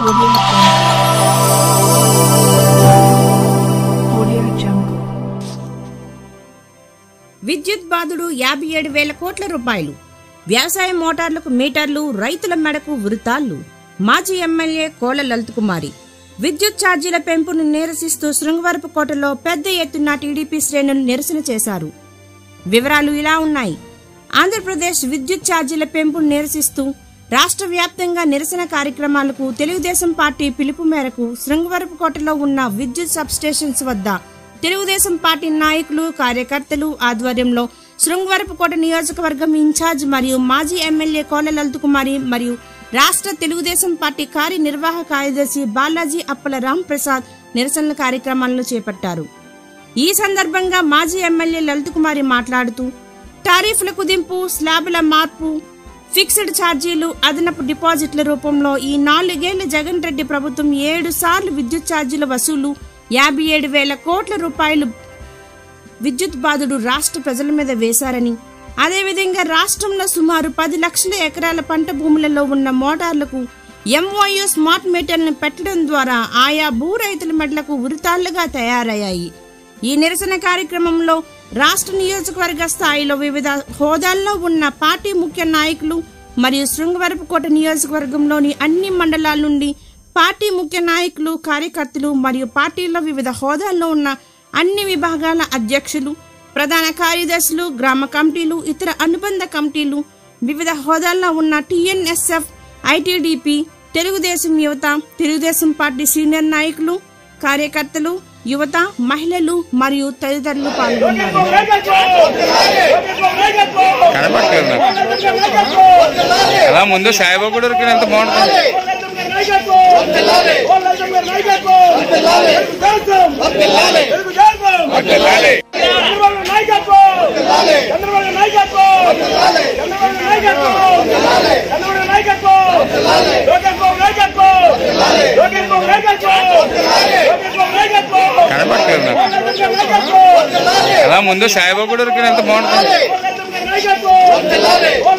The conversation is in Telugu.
Audio Jungle. Audio Jungle. విద్యుత్ బాధుడు యాభై ఏడు వేల కోట్ల రూపాయలు వ్యవసాయ మోటార్లకు మీటర్లు రైతుల మెడకు వృతాళ్ళు మాజీ ఎమ్మెల్యే కోల లలిత్ కుమారి విద్యుత్ ఛార్జీల పెంపును నిరసిస్తూ శృంగవరపుకోటలో పెద్ద ఎత్తున టీడీపీ శ్రేణులు నిరసన చేశారు వివరాలు ఇలా ఉన్నాయి ఆంధ్రప్రదేశ్ విద్యుత్ ఛార్జీల పెంపును నిరసిస్తూ రాష్ట్ర వ్యాప్తంగా నిరసన కార్యక్రమాలకు తెలుగుదేశం పార్టీ పిలుపు మేరకు శృంగవరపుకోటలో ఉన్న విద్యుత్ సబ్స్టేషన్స్ వద్ద తెలుగుదేశం పార్టీ నాయకులు కార్యకర్తలు ఆధ్వర్యంలో శృంగవరపుకోట నియోజకవర్గం ఇన్ఛార్జ్ మరియు మాజీ ఎమ్మెల్యే కోల లలిత్ కుమారి మరియు రాష్ట్ర తెలుగుదేశం పార్టీ కార్యనిర్వాహక కార్యదర్శి బాలాజీ అప్పల రామ్ ప్రసాద్ నిరసనల కార్యక్రమాలను చేపట్టారు ఈ సందర్భంగా మాజీ ఎమ్మెల్యే లలిత్ కుమారి మాట్లాడుతూ టారిఫ్ల కుదింపు స్లాబుల మార్పు ఫిక్స్డ్ ఛార్జీలు అదనపు డిపాజిట్ల రూపంలో ఈ నాలుగేళ్ల జగన్ రెడ్డి ప్రభుత్వం ఏడు సార్లు విద్యుత్ ఛార్జీల వసూలు యాభై ఏడు వేల కోట్ల రూపాయలు విద్యుత్ బాధుడు రాష్ట్ర ప్రజల మీద వేశారని అదేవిధంగా రాష్ట్రంలో సుమారు పది లక్షల ఎకరాల పంట భూములలో ఉన్న మోటార్లకు ఎంఓయూ స్మార్ట్ మీటర్లను పెట్టడం ద్వారా ఆయా భూ రైతుల మెడలకు ఉరితాళ్లుగా తయారయ్యాయి ఈ నిరసన కార్యక్రమంలో రాష్ట్ర నియోజకవర్గ స్థాయిలో వివిధ హోదాల్లో ఉన్న పార్టీ ముఖ్య నాయకులు మరియు శృంగవరపుకోట నియోజకవర్గంలోని అన్ని మండలాల నుండి పార్టీ ముఖ్య నాయకులు కార్యకర్తలు మరియు పార్టీలో వివిధ హోదాల్లో ఉన్న అన్ని విభాగాల అధ్యక్షులు ప్రధాన కార్యదర్శులు గ్రామ కమిటీలు ఇతర అనుబంధ కమిటీలు వివిధ హోదాల్లో ఉన్న టీఎన్ఎస్ఎఫ్ ఐటీడీపీ తెలుగుదేశం యువత తెలుగుదేశం పార్టీ సీనియర్ నాయకులు కార్యకర్తలు యువత మహిళలు మరియు తదితరులు పాల్గొన్నారు కనపడట్లేదు నాకు అలా ముందు సాయిబాబా కూడా ఉరికిన ఎంత బాగుంటుంది కనపడట్లేదు నాకు అలా ముందు సాయిబాబా కూడా ఉరికిన ఎంత బాగుంటుంది